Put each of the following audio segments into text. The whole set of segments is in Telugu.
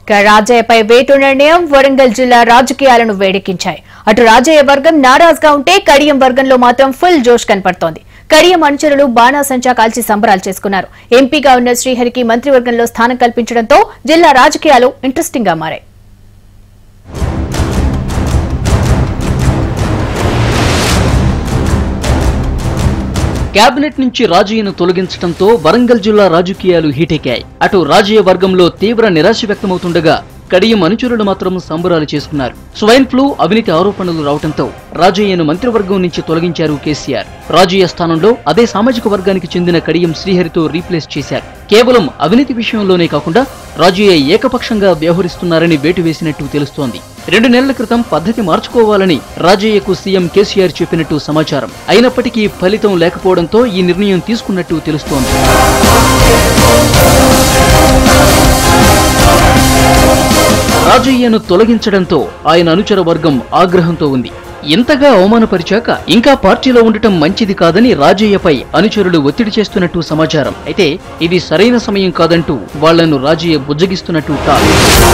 ఇక రాజయ్యపై వేటు నిర్ణయం వరంగల్ జిల్లా రాజకీయాలను వేడెక్కించాయి అటు రాజయ్య వర్గం నారాజ్గా ఉంటే కడియం వర్గంలో మాత్రం ఫుల్ జోష్ కనపడుతోంది కడియం అనుచరులు బాణాసంచా కాల్చి సంబరాలు చేసుకున్నారు ఎంపీగా ఉన్న శ్రీహరికి మంత్రివర్గంలో స్థానం కల్పించడంతో జిల్లా రాజకీయాలు ఇంట్రెస్టింగ్ గా మారాయి కేబినెట్ నుంచి రాజయ్యను తొలగించడంతో వరంగల్ జిల్లా రాజకీయాలు హీటెక్కాయి అటు రాజయ్య వర్గంలో తీవ్ర నిరాశ వ్యక్తమవుతుండగా కడియం అనుచరులు మాత్రం సంబరాలు చేసుకున్నారు స్వైన్ ఫ్లూ అవినీతి ఆరోపణలు రావడంతో రాజయ్యను మంత్రివర్గం నుంచి తొలగించారు కేసీఆర్ రాజయ్య స్థానంలో అదే సామాజిక వర్గానికి చెందిన కడియం శ్రీహరితో రీప్లేస్ చేశారు కేవలం అవినీతి విషయంలోనే కాకుండా రాజయ్య ఏకపక్షంగా వ్యవహరిస్తున్నారని వేటు వేసినట్టు తెలుస్తోంది రెండు నెలల క్రితం పద్ధతి మార్చుకోవాలని రాజయ్యకు సీఎం కేసీఆర్ చెప్పినట్టు సమాచారం అయినప్పటికీ ఫలితం లేకపోవడంతో ఈ నిర్ణయం తీసుకున్నట్టు తెలుస్తోంది రాజయ్యను తొలగించడంతో ఆయన అనుచర వర్గం ఆగ్రహంతో ఉంది ఇంతగా అవమానపరిచాక ఇంకా పార్టీలో ఉండటం మంచిది కాదని రాజయ్యపై అనుచరులు ఒత్తిడి చేస్తున్నట్టు సమాచారం అయితే ఇది సరైన సమయం కాదంటూ వాళ్లను రాజయ్య బుజ్జగిస్తున్నట్టు టాక్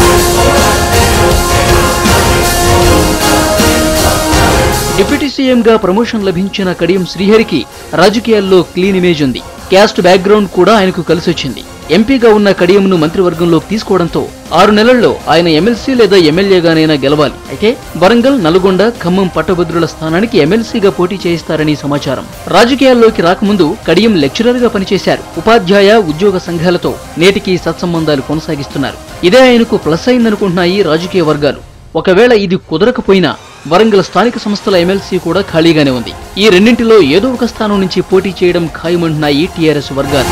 డిప్యూటీ సీఎంగా ప్రమోషన్ లభించిన కడియం శ్రీహరికి రాజకీయాల్లో క్లీన్ ఇమేజ్ ఉంది క్యాస్ట్ బ్యాక్గ్రౌండ్ కూడా ఆయనకు కలిసొచ్చింది ఎంపీగా ఉన్న కడియంను మంత్రివర్గంలోకి తీసుకోవడంతో ఆరు నెలల్లో ఆయన ఎమ్మెల్సీ లేదా ఎమ్మెల్యేగానైనా గెలవాలి అయితే వరంగల్ నల్గొండ ఖమ్మం పట్టభద్రుల స్థానానికి ఎమ్మెల్సీగా పోటీ చేయిస్తారని సమాచారం రాజకీయాల్లోకి రాకముందు కడియం లెక్చరర్ గా పనిచేశారు ఉపాధ్యాయ ఉద్యోగ సంఘాలతో నేటికి సత్సంబంధాలు కొనసాగిస్తున్నారు ఇదే ఆయనకు ప్లస్ అయిందనుకుంటున్నాయి రాజకీయ వర్గాలు ఒకవేళ ఇది కుదరకపోయినా వరంగల్ స్థానిక సంస్థల ఎమ్మెల్సీ కూడా ఖాళీగానే ఉంది ఈ రెండింటిలో ఏదో ఒక స్థానం నుంచి పోటీ చేయడం ఖాయమంటున్నాయి టీఆర్ఎస్ వర్గాలు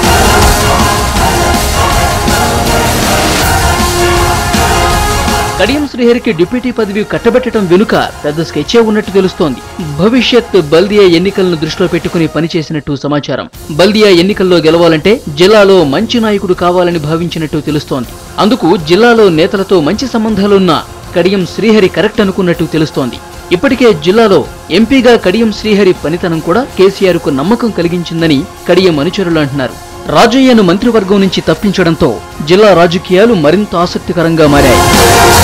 కడియం శ్రీహరికి డిప్యూటీ పదవి కట్టబెట్టడం వెనుక పెద్ద స్కెచ్చే ఉన్నట్టు తెలుస్తోంది భవిష్యత్ బల్దియా ఎన్నికలను దృష్టిలో పెట్టుకుని పనిచేసినట్టు సమాచారం బల్దియా ఎన్నికల్లో గెలవాలంటే జిల్లాలో మంచి నాయకుడు కావాలని భావించినట్టు తెలుస్తోంది అందుకు జిల్లాలో నేతలతో మంచి సంబంధాలున్న కడియం శ్రీహరి కరెక్ట్ అనుకున్నట్టు తెలుస్తోంది ఇప్పటికే జిల్లాలో ఎంపీగా కడియం శ్రీహరి పనితనం కూడా కేసీఆర్ కు నమ్మకం కలిగించిందని కడియం అనుచరులు అంటున్నారు రాజయ్యను మంత్రివర్గం నుంచి తప్పించడంతో జిల్లా రాజకీయాలు మరింత ఆసక్తికరంగా మారాయి